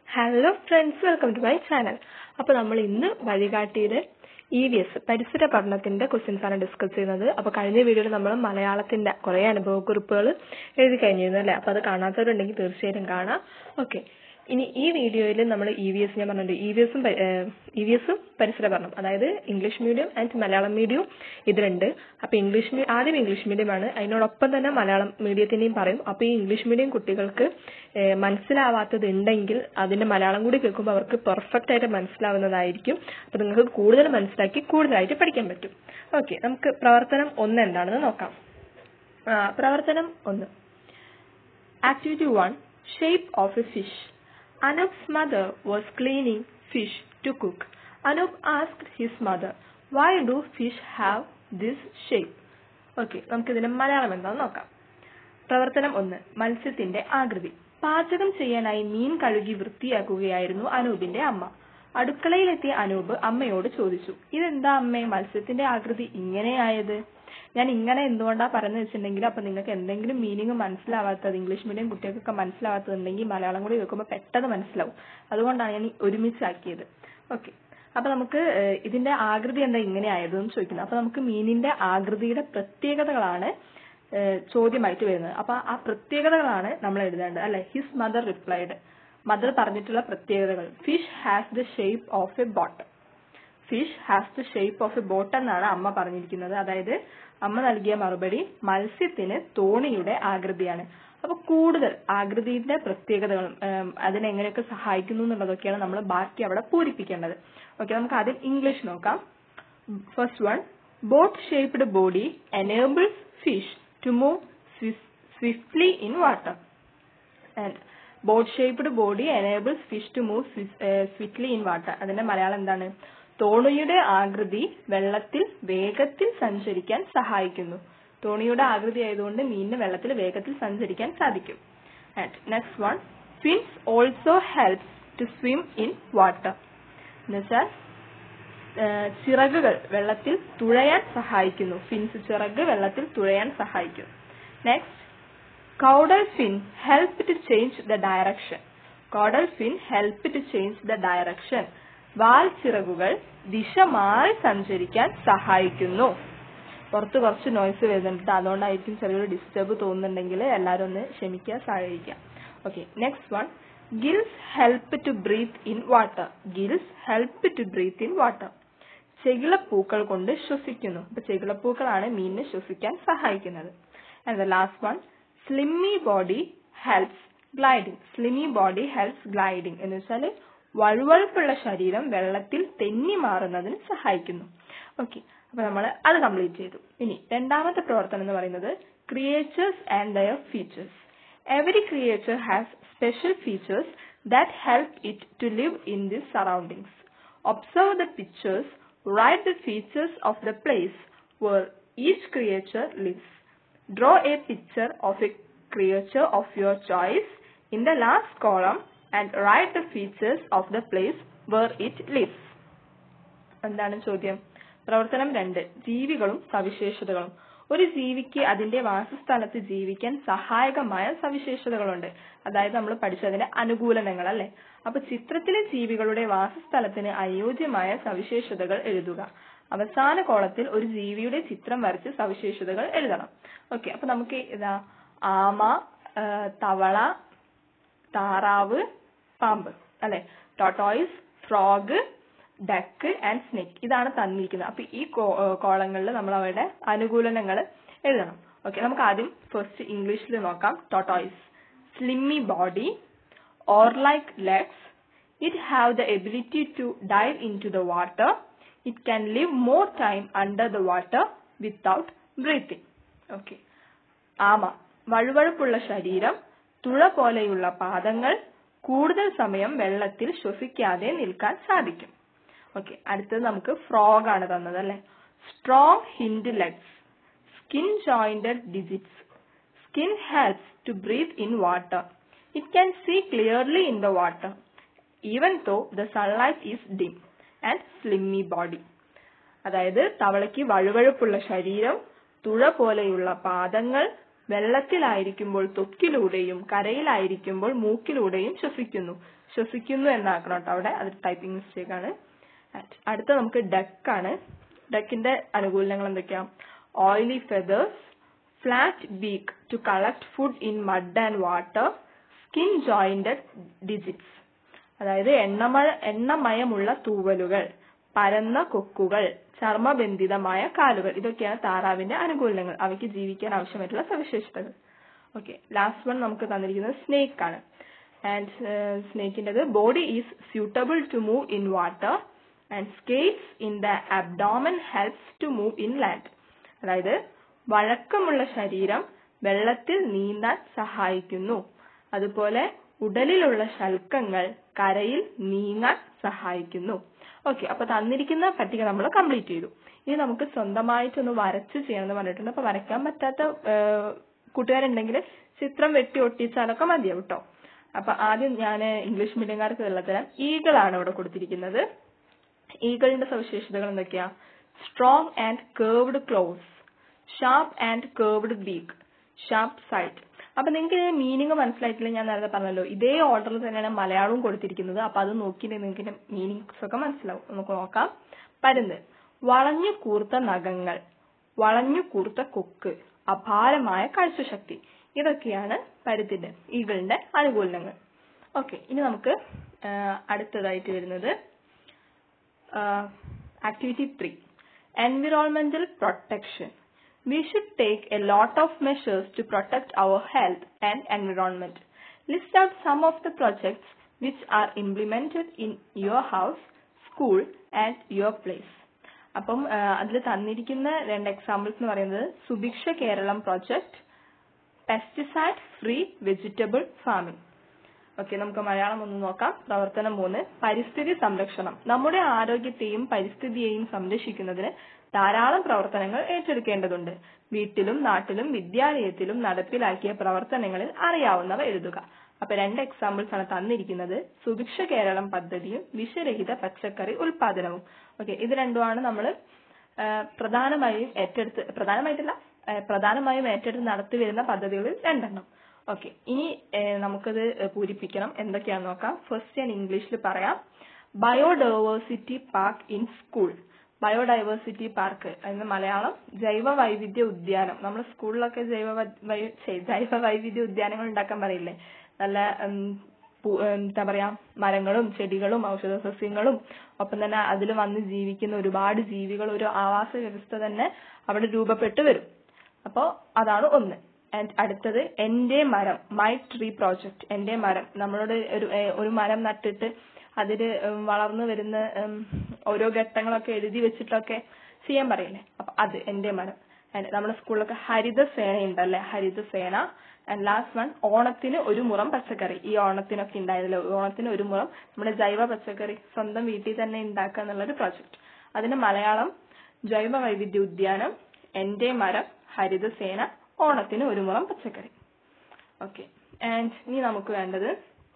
Hello friends welcome to my channel അപ്പോൾ നമ്മൾ ഇന്ന് വഴികാട്ടിയുടെ ഇ വി എസ് പരിസര പഠനത്തിന്റെ ക്വസ്റ്റ്യൻസ് ആണ് ഡിസ്കസ് ചെയ്യുന്നത് അപ്പോൾ കഴിഞ്ഞ വീഡിയോയിൽ നമ്മൾ മലയാളത്തിന്റെ കുറേ അനുഭവക്കുറിപ്പുകൾ എഴുതി കഴിഞ്ഞിരുന്നു അല്ലേ അപ്പോൾ അത് കാണാത്തവരുണ്ടെങ്കിൽ തീർച്ചയായിട്ടും കാണാം ഓക്കെ ഇനി ഈ വീഡിയോയിൽ നമ്മൾ ഇ വി എസ് ഞാൻ പറഞ്ഞിട്ടുണ്ട് ഇ വി എസും ഇ വി എസും പരിസര പഠനം അതായത് English medium and Malayalam medium ഇതിലുണ്ട് അപ്പോൾ ഇംഗ്ലീഷ് മീ ആദ്യം ഇംഗ്ലീഷ് മീഡിയമാണ് അതിനോടൊപ്പം തന്നെ മലയാളം മീഡിയത്തിന്റെയും പറയും അപ്പോൾ ഈ ഇംഗ്ലീഷ് മീഡിയം കുട്ടികൾക്ക് ഏഹ് മനസ്സിലാവാത്തത് ഉണ്ടെങ്കിൽ അതിന്റെ മലയാളം കൂടി കേൾക്കുമ്പോൾ അവർക്ക് പെർഫെക്റ്റ് ആയിട്ട് മനസ്സിലാവുന്നതായിരിക്കും അപ്പോൾ നിങ്ങൾക്ക് കൂടുതൽ മനസ്സിലാക്കി കൂടുതലായിട്ട് പഠിക്കാൻ പറ്റും ഓക്കെ നമുക്ക് പ്രവർത്തനം ഒന്ന് എന്താണെന്ന് നോക്കാം ആ, പ്രവർത്തനം ഒന്ന് activity one shape of a fish Anup's mother was cleaning fish to cook. Anup asked his mother, why do fish have this shape? Okay നമുക്കിതിന്റെ മലയാളം എന്താണെന്ന് നോക്കാം പ്രവർത്തനം ഒന്ന് മത്സ്യത്തിന്റെ ആകൃതി പാചകം ചെയ്യാനായി മീൻ കഴുകി വൃത്തിയാക്കുകയായിരുന്നു അനൂപിന്റെ അമ്മ അടുക്കളയിലെത്തിയ അനൂപ് അമ്മയോട് ചോദിച്ചു ഇതെന്താ അമ്മേ മത്സ്യത്തിന്റെ ആകൃതി ഇങ്ങനെയായത് ഞാൻ ഇങ്ങനെ എന്തുകൊണ്ടാ പറയുന്നത് വെച്ചിട്ടുണ്ടെങ്കിൽ അപ്പൊ നിങ്ങൾക്ക് എന്തെങ്കിലും മീനിങ് മനസ്സിലാവാത്തത് ഇംഗ്ലീഷ് മീഡിയം കുട്ടികൾക്കൊക്കെ മനസ്സിലാവാത്തതുണ്ടെങ്കിൽ മലയാളം കൂടി കേൾക്കുമ്പോൾ പെട്ടെന്ന് മനസ്സിലാവും അതുകൊണ്ടാണ് ഞാൻ ഈ ഒരുമിച്ചാക്കിയത് ഓക്കെ അപ്പൊ നമുക്ക് ഏഹ്, ഇതിന്റെ ആകൃതി എന്താ ഇങ്ങനെ ആയതെന്ന് ചോദിക്കുന്നത് അപ്പൊ നമുക്ക് മീനിന്റെ ആകൃതിയുടെ പ്രത്യേകതകളാണ് ഏഹ്, ചോദ്യമായിട്ട് വരുന്നത് അപ്പൊ ആ പ്രത്യേകതകളാണ് നമ്മൾ എഴുതേണ്ടത് അല്ലെ ഹിസ് മദർ റിപ്ലൈഡ് മദർ പറഞ്ഞിട്ടുള്ള പ്രത്യേകതകൾ fish has the shape of a boat fish has the shape of a boat എന്നാണ് അമ്മ പറഞ്ഞിരിക്കുന്നത് അതായത് അമ്മ നൽകിയ മറുപടി മത്സ്യത്തിന് തോണിയുടെ ആകൃതിയാണ് അപ്പൊ കൂടുതൽ ആകൃതിയുടെ പ്രത്യേകതകളും ഉം, അതിനെങ്ങനെയൊക്കെ സഹായിക്കുന്നു എന്നുള്ളതൊക്കെയാണ് നമ്മൾ ബാക്കി അവിടെ പൂരിപ്പിക്കേണ്ടത് ഓക്കെ നമുക്ക് ആദ്യം ഇംഗ്ലീഷ് നോക്കാം first one boat shaped body enables fish to move swiftly in water and boat shaped body enables fish to move swiftly in water അതിന്റെ മലയാളം എന്താണ് തോണിയുടെ ആകൃതി വെള്ളത്തിൽ വേഗത്തിൽ സഞ്ചരിക്കാൻ സഹായിക്കുന്നു തോണിയുടെ ആകൃതി ആയതുകൊണ്ട് മീനിന് വെള്ളത്തിൽ വേഗത്തിൽ സഞ്ചരിക്കാൻ സാധിക്കും and next one fins also helps to swim in water എന്നുവെച്ചാൽ ഏഹ് ചിറകുകൾ വെള്ളത്തിൽ തുഴയാൻ സഹായിക്കുന്നു ഫിൻസ് ചിറക് വെള്ളത്തിൽ തുഴയാൻ സഹായിക്കും next caudal fin help to change the direction caudal fin help to change the direction വാൽ ചിറകുകൾ ദിശ മാറി സഞ്ചരിക്കാൻ സഹായിക്കുന്നു പുറത്ത് കുറച്ച് നോയ്സ് വരുന്നുണ്ട് അതുകൊണ്ടായിരിക്കും ചെറിയൊരു ഡിസ്റ്റർബ് തോന്നുന്നുണ്ടെങ്കിൽ എല്ലാവരും ഒന്ന് ക്ഷമിക്കുക സഹായിക്കുക okay next one gills help to breathe in water gills help to breathe in water ചെകിളപ്പൂക്കൾ കൊണ്ട് ശ്വസിക്കുന്നു അപ്പൊ ചെകിളപ്പൂക്കളാണ് മീനിനെ ശ്വസിക്കാൻ സഹായിക്കുന്നത് and the last one slimy body helps gliding slimy body helps gliding എന്ന് വെച്ചാൽ വഴുവഴുപ്പുള്ള ശരീരം വെള്ളത്തിൽ തെന്നി മാറുന്നതിന് സഹായിക്കുന്നു ഓക്കെ അപ്പൊ നമ്മൾ അത് കംപ്ലീറ്റ് ചെയ്തു ഇനി രണ്ടാമത്തെ പ്രവർത്തനം എന്ന് പറയുന്നത് creatures and their features every creature has special features that help it to live in this surroundings Observe the pictures, write the features of the place where each creature lives. Draw a picture of a creature of your choice in the last column and write the features of the place where it lives. എന്താണ് ചോദ്യം പ്രവർത്തനം രണ്ട് ജീവികളും സവിശേഷതകളും ഒരു ജീവിക്ക് അതിന്റെ വാസസ്ഥലത്ത് ജീവിക്കാൻ സഹായകമായ സവിശേഷതകളുണ്ട് അതായത് നമ്മൾ പഠിച്ചതിന്റെ അനുകൂലനങ്ങൾ അല്ലെ അപ്പൊ ചിത്രത്തിലെ ജീവികളുടെ വാസസ്ഥലത്തിന് അനുയോജ്യമായ സവിശേഷതകൾ എഴുതുക അവസാന കോളത്തിൽ ഒരു ജീവിയുടെ ചിത്രം വരച്ച് സവിശേഷതകൾ എഴുതണം ഓക്കെ അപ്പൊ നമുക്ക് ഇതാ ആമ ആ, തവള താറാവ് പാമ്പ് അല്ലെ tortoise frog duck and snake ഇതാണ് തന്നിരിക്കുന്നത് അപ്പൊ ഈ കോളങ്ങളിൽ നമ്മൾ അവരുടെ അനുകൂലനങ്ങൾ എഴുതണം ഓക്കെ നമുക്ക് ആദ്യം ഫസ്റ്റ് ഇംഗ്ലീഷിൽ നോക്കാം tortoise slimy body or like legs. It have the ability to dive into the water. It can live more time under the water without breathing. Okay. ആമ വഴുവഴുപ്പുള്ള ശരീരം തുഴ പോലെയുള്ള പാദങ്ങൾ കൂടുതൽ സമയം വെള്ളത്തിൽ ശ്വസിക്കാതെ നിൽക്കാൻ സാധിക്കും ഓക്കെ അടുത്തത് നമുക്ക് ഫ്രോഗ് ആണ് തന്നത് അല്ലെ strong hind legs skin jointed digits skin helps to breathe in water it can see clearly in the water even though the sunlight is dim and slimy body അതായത് തവളയ്ക്ക് വഴുവഴുപ്പുള്ള ശരീരം തുഴ പോലെയുള്ള പാദങ്ങൾ വെള്ളത്തിലായിരിക്കുമ്പോൾ ത്വക്കിലൂടെയും കരയിലായിരിക്കുമ്പോൾ മൂക്കിലൂടെയും ശ്വസിക്കുന്നു ശ്വസിക്കുന്നു എന്നാക്കണം കേട്ടോ അവിടെ അത് ടൈപ്പിംഗ് മിസ്റ്റേക്ക് ആണ് അടുത്ത നമുക്ക് ഡക്ക് ആണ് ഡക്കിന്റെ അനുകൂലങ്ങൾ എന്തൊക്കെയാ oily feathers flat beak to collect food in mud and water skin jointed digits അതായത് എണ്ണമഴ എണ്ണമയമുള്ള തൂവലുകൾ പരന്ന കൊക്കുകൾ ചർമ്മബന്ധിതമായ കാലുകൾ ഇതൊക്കെയാണ് താറാവിന്റെ അനുകൂലങ്ങൾ അവയ്ക്ക് ജീവിക്കാൻ ആവശ്യമായിട്ടുള്ള സവിശേഷതകൾ ഓക്കെ ലാസ്റ്റ് വൺ നമുക്ക് തന്നിരിക്കുന്നത് സ്നേക്ക് ആണ് ആൻഡ് സ്നേക്കിൻ്റെത് body is suitable to move in water and scales in the abdomen helps to move in land അതായത് വഴക്കമുള്ള ശരീരം വെള്ളത്തിൽ നീന്താൻ സഹായിക്കുന്നു അതുപോലെ ഉടലിലുള്ള ശൽക്കങ്ങൾ കരയിൽ നീങ്ങാൻ സഹായിക്കുന്നു ഓക്കെ അപ്പൊ തന്നിരിക്കുന്ന പട്ടിക നമ്മൾ കംപ്ലീറ്റ് ചെയ്തു ഇനി നമുക്ക് സ്വന്തമായിട്ടൊന്ന് വരച്ച് ചെയ്യണമെന്ന് പറഞ്ഞിട്ടുണ്ട് അപ്പൊ വരയ്ക്കാൻ പറ്റാത്ത കൂട്ടുകാരുണ്ടെങ്കിൽ ചിത്രം വെട്ടി ഒട്ടിച്ചാലൊക്കെ മതിയാവും കേട്ടോ അപ്പൊ ആദ്യം ഞാൻ ഇംഗ്ലീഷ് മീഡിയംകാർക്ക് വെള്ളത്തരം ഈഗിളാണ് ഇവിടെ കൊടുത്തിരിക്കുന്നത് ഈഗിളിന്റെ സവിശേഷതകൾ എന്തൊക്കെയാ strong and curved claws sharp and curved beak sharp sight അപ്പൊ നിങ്ങൾക്ക് മീനിങ് മനസ്സിലായിട്ടില്ല ഞാൻ നേരത്തെ പറഞ്ഞല്ലോ ഇതേ ഓർഡറിൽ തന്നെയാണ് മലയാളവും കൊടുത്തിരിക്കുന്നത് അപ്പൊ അത് നോക്കിയിട്ട് നിങ്ങൾക്ക് മീനിങ്സ് ഒക്കെ മനസ്സിലാവും നമുക്ക് നോക്കാം പരുന്ത് വളഞ്ഞു കൂർത്ത നഖങ്ങൾ വളഞ്ഞു കൂർത്ത കൊക്ക് അപാരമായ കാഴ്ചശക്തി ഇതൊക്കെയാണ് പരുത്തിന്റെ ഈഗിളിന്റെ അനുകൂലനങ്ങൾ ഓക്കെ ഇനി നമുക്ക് അടുത്തതായിട്ട് വരുന്നത് activity three environmental protection we should take a lot of measures to protect our health and environment. List out some of the projects which are implemented in your house, school and your place. അപ്പം അതിൽ തന്നിരിക്കുന്ന രണ്ട് examples എന്ന് പറയുന്നത് Subhiksha Keralam project pesticide free vegetable farming okay നമുക്ക് മലയാളം ഒന്ന് നോക്കാം പ്രവർത്തനം മൂന്ന് പരിസ്ഥിതി സംരക്ഷണം നമ്മുടെ ആരോഗ്യത്തെയും പരിസ്ഥിതിയെയും സംരക്ഷിക്കുന്നതിന് ധാരാളം പ്രവർത്തനങ്ങൾ ഏറ്റെടുക്കേണ്ടതുണ്ട് വീട്ടിലും നാട്ടിലും വിദ്യാലയത്തിലും നടപ്പിലാക്കിയ പ്രവർത്തനങ്ങളിൽ അറിയാവുന്നവ എഴുതുക അപ്പൊ രണ്ട് എക്സാമ്പിൾസ് ആണ് തന്നിരിക്കുന്നത് സുഭിക്ഷ കേരളം പദ്ധതിയും വിഷരഹിത പച്ചക്കറി ഉൽപാദനവും ഓക്കെ ഇത് രണ്ടുമാണ് നമ്മൾ പ്രധാനമായും ഏറ്റെടുത്ത് പ്രധാനമായിട്ടല്ല പ്രധാനമായും ഏറ്റെടുത്ത് നടത്തി വരുന്ന പദ്ധതികളിൽ രണ്ടെണ്ണം ഓക്കെ ഇനി നമുക്കത് പൂരിപ്പിക്കണം എന്തൊക്കെയാന്ന് നോക്കാം ഫസ്റ്റ് ഞാൻ ഇംഗ്ലീഷിൽ പറയാം biodiversity park in school biodiversity park അതിന് മലയാളം ജൈവ വൈവിധ്യ ഉദ്യാനം നമ്മൾ സ്കൂളിലൊക്കെ ജൈവ ജൈവ വൈവിധ്യ ഉദ്യാനങ്ങൾ ഉണ്ടാക്കാൻ പറയില്ലേ നല്ല എന്താ പറയാ മരങ്ങളും ചെടികളും ഔഷധ സസ്യങ്ങളും ഒപ്പം തന്നെ അതിൽ വന്ന് ജീവിക്കുന്ന ഒരുപാട് ജീവികൾ ഒരു ആവാസ വ്യവസ്ഥ തന്നെ അവിടെ രൂപപ്പെട്ടു വരും അപ്പോ അതാണ് ഒന്ന് ആൻഡ് അടുത്തത് എന്റെ മരം മൈ ട്രീ പ്രോജക്റ്റ് എന്റെ മരം നമ്മളോട് ഒരു ഒരു മരം നട്ടിട്ട് അതില് വളർന്നു വരുന്ന ഓരോ ഘട്ടങ്ങളൊക്കെ എഴുതി വെച്ചിട്ടൊക്കെ ചെയ്യാൻ പറയില്ലേ അപ്പൊ അത് എന്റെ മരം നമ്മുടെ സ്കൂളിലൊക്കെ ഹരിതസേന ഉണ്ടല്ലേ ഹരിതസേന ആൻഡ് ലാസ്റ്റ് വൺ ഓണത്തിന് ഒരു മുറം പച്ചക്കറി ഈ ഓണത്തിനൊക്കെ ഉണ്ടായതല്ലോ ഓണത്തിന് ഒരു മുറം നമ്മുടെ ജൈവ പച്ചക്കറി സ്വന്തം വീട്ടിൽ തന്നെ ഉണ്ടാക്കുക എന്നുള്ളൊരു പ്രോജക്റ്റ് അതിന് മലയാളം ജൈവ വൈവിധ്യ ഉദ്യാനം എന്റെ മരം ഹരിതസേന ഓണത്തിന് ഒരു മുറം പച്ചക്കറി ഓക്കെ ആൻഡ് ഇനി നമുക്ക് വേണ്ടത്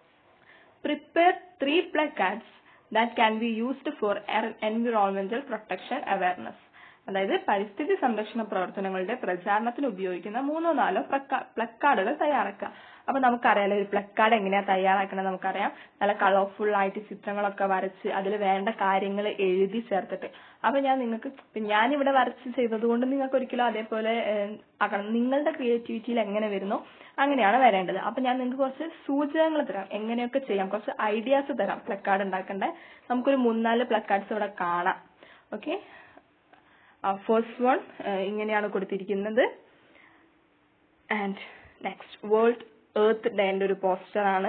prepare three placards that can be used for environmental protection awareness അതായത് പരിസ്ഥിതി സംരക്ഷണ പ്രവർത്തനങ്ങളുടെ പ്രചാരണത്തിന് ഉപയോഗിക്കുന്ന മൂന്നോ നാലോ പ്ലക്കാർഡുകൾ തയ്യാറാക്കുക അപ്പൊ നമുക്കറിയാലോ ഒരു പ്ലക്കാർഡ് എങ്ങനെയാ തയ്യാറാക്കണത് നമുക്കറിയാം നല്ല കളർഫുൾ ആയിട്ട് ചിത്രങ്ങളൊക്കെ വരച്ച് അതിൽ വേണ്ട കാര്യങ്ങൾ എഴുതി ചേർത്തിട്ട് അപ്പൊ ഞാൻ നിങ്ങൾക്ക് ഞാൻ ഇവിടെ വരച്ച് ചെയ്തത് കൊണ്ട് നിങ്ങൾക്ക് ഒരിക്കലും അതേപോലെ ആക്കണം നിങ്ങളുടെ ക്രിയേറ്റിവിറ്റിയിൽ എങ്ങനെ വരുന്നോ അങ്ങനെയാണ് വരേണ്ടത് അപ്പൊ ഞാൻ നിങ്ങൾക്ക് കുറച്ച് സൂചനകൾ തരാം എങ്ങനെയൊക്കെ ചെയ്യാം കുറച്ച് ഐഡിയാസ് തരാം പ്ലക്കാർഡ് ഉണ്ടാക്കണ്ടേ നമുക്കൊരു മൂന്നാല് പ്ലക്കാർഡ്സ് ഇവിടെ കാണാം ഓക്കെ ഫസ്റ്റ് വൺ ഇങ്ങനെയാണ് കൊടുത്തിരിക്കുന്നത് ആൻഡ് നെക്സ്റ്റ് വേൾഡ് എർത്ത് ഡേന്റെ ഒരു പോസ്റ്റർ ആണ്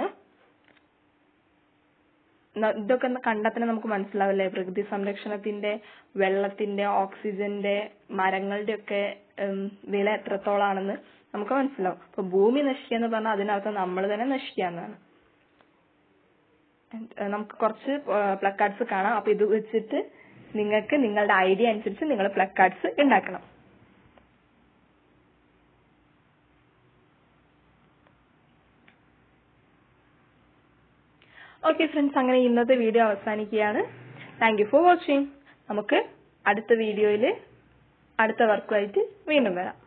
ഇതൊക്കെ കണ്ടെത്തന്നെ നമുക്ക് മനസ്സിലാവില്ലേ പ്രകൃതി സംരക്ഷണത്തിന്റെ വെള്ളത്തിന്റെ ഓക്സിജന്റെ മരങ്ങളുടെ ഒക്കെ വില എത്രത്തോളാണെന്ന് നമുക്ക് മനസ്സിലാവും അപ്പൊ ഭൂമി നശിക്കുക എന്ന് പറഞ്ഞാൽ അതിനർത്ഥം നമ്മൾ തന്നെ നശിക്കുക എന്നാണ് നമുക്ക് കുറച്ച് പ്ലക്കാർഡ്സ് കാണാം അപ്പൊ ഇത് വെച്ചിട്ട് നിങ്ങൾക്ക് നിങ്ങളുടെ ഐഡിയ അനുസരിച്ച് നിങ്ങൾ പ്ലക്കാർഡ്സ് ഉണ്ടാക്കണം ഓക്കെ ഫ്രണ്ട്സ് അങ്ങനെ ഇന്നത്തെ വീഡിയോ അവസാനിക്കുകയാണ് താങ്ക് യു ഫോർ വാച്ചിങ് നമുക്ക് അടുത്ത വീഡിയോയിൽ അടുത്ത വർക്കുമായിട്ട് വീണ്ടും വരാം